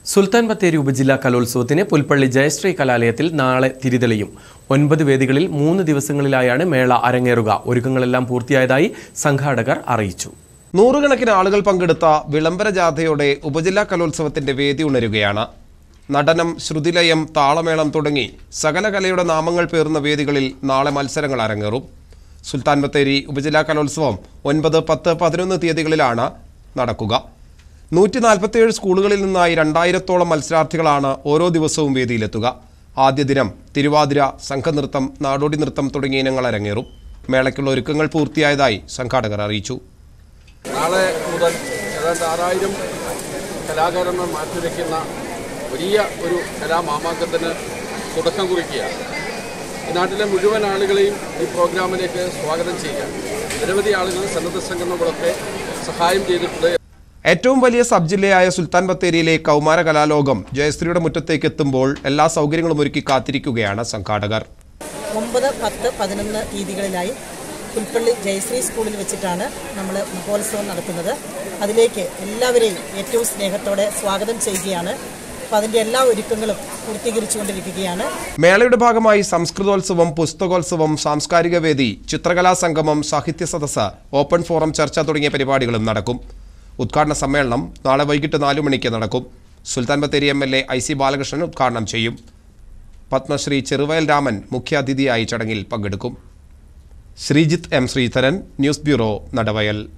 സുൽത്താൻ ബത്തേരി ഉപജില്ലാ കലോത്സവത്തിന് പുൽപ്പള്ളി ജയശ്രീ കലാലയത്തിൽ നാളെ തിരിതെളിയും ഒൻപത് വേദികളിൽ മൂന്ന് ദിവസങ്ങളിലായാണ് മേള അരങ്ങേറുക ഒരുക്കങ്ങളെല്ലാം പൂർത്തിയായതായി സംഘാടകർ അറിയിച്ചു നൂറുകണക്കിന് ആളുകൾ പങ്കെടുത്ത വിളംബര ജാഥയോടെ ഉപജില്ലാ കലോത്സവത്തിന്റെ വേദി ഉണരുകയാണ് നടനം ശ്രുതിലയം താളമേളം തുടങ്ങി സകല കലയുടെ നാമങ്ങൾ പേർന്ന വേദികളിൽ നാളെ മത്സരങ്ങൾ അരങ്ങേറും സുൽത്താൻ ബത്തേരി ഉപജില്ലാ കലോത്സവം ഒൻപത് പത്ത് പതിനൊന്ന് തീയതികളിലാണ് നടക്കുക നൂറ്റി നാൽപ്പത്തിയേഴ് സ്കൂളുകളിൽ നിന്നായി രണ്ടായിരത്തോളം മത്സരാർത്ഥികളാണ് ഓരോ ദിവസവും വേദിയിലെത്തുക ആദ്യ ദിനം തിരുവാതിര സംഘനൃത്തം നാടോടി നൃത്തം തുടങ്ങിയ ഇനങ്ങൾ അരങ്ങേറും മേളയ്ക്കുള്ള ഒരുക്കങ്ങൾ പൂർത്തിയായതായി സംഘാടകർ അറിയിച്ചു നാളെ മുതൽ ഏതാണ്ട് ആറായിരം കലാകാരന്മാർ മാറ്റിവെക്കുന്ന വലിയ ഒരു കലാമാമാങ്കത്തിന് തുടക്കം കുറിക്കുകയാണ് ഈ നാട്ടിലെ മുഴുവൻ ആളുകളെയും ഈ പ്രോഗ്രാമിലേക്ക് സ്വാഗതം ചെയ്യുക നിരവധി ആളുകൾ സന്നദ്ധ സംഘടനകളൊക്കെ സഹായം ചെയ്തിട്ടുണ്ട് ഏറ്റവും വലിയ സബ് ജില്ലയായ സുൽത്താൻ ബത്തേരിയിലെ കൗമാര കലാലോകം ജയശ്രീയുടെ മുറ്റത്തേക്ക് എത്തുമ്പോൾ എല്ലാ സൗകര്യങ്ങളും ഒരുക്കി കാത്തിരിക്കുകയാണ് സംഘാടകർ ഒമ്പത് പത്ത് പതിനൊന്ന് തീയതികളിലായി പുൽപ്പള്ളി ജയശ്രീ സ്കൂളിൽ വെച്ചിട്ടാണ് നമ്മൾ മഹോത്സവം നടത്തുന്നത് അതിലേക്ക് എല്ലാവരെയും ഏറ്റവും സ്നേഹത്തോടെ സ്വാഗതം ചെയ്യുകയാണ് അപ്പോൾ അതിൻ്റെ എല്ലാ ഒരുക്കങ്ങളും പൂർത്തീകരിച്ചുകൊണ്ടിരിക്കുകയാണ് മേളയുടെ ഭാഗമായി സംസ്കൃതോത്സവം പുസ്തകോത്സവം സാംസ്കാരിക വേദി ചിത്രകലാ സംഗമം സാഹിത്യ സദസ്സ് ഓപ്പൺ ഫോറം ചർച്ച തുടങ്ങിയ പരിപാടികളും നടക്കും ഉദ്ഘാടന സമ്മേളനം നാളെ വൈകിട്ട് നാലു മണിക്ക് നടക്കും Sultan Bathery M L A I C Balakrishnan ഉദ്ഘാടനം ചെയ്യും പത്മശ്രീ ചെറുവയൽ രാമൻ മുഖ്യാതിഥിയായി ചടങ്ങിൽ പങ്കെടുക്കും Sreejith M Sreedharan news bureau Nadavayal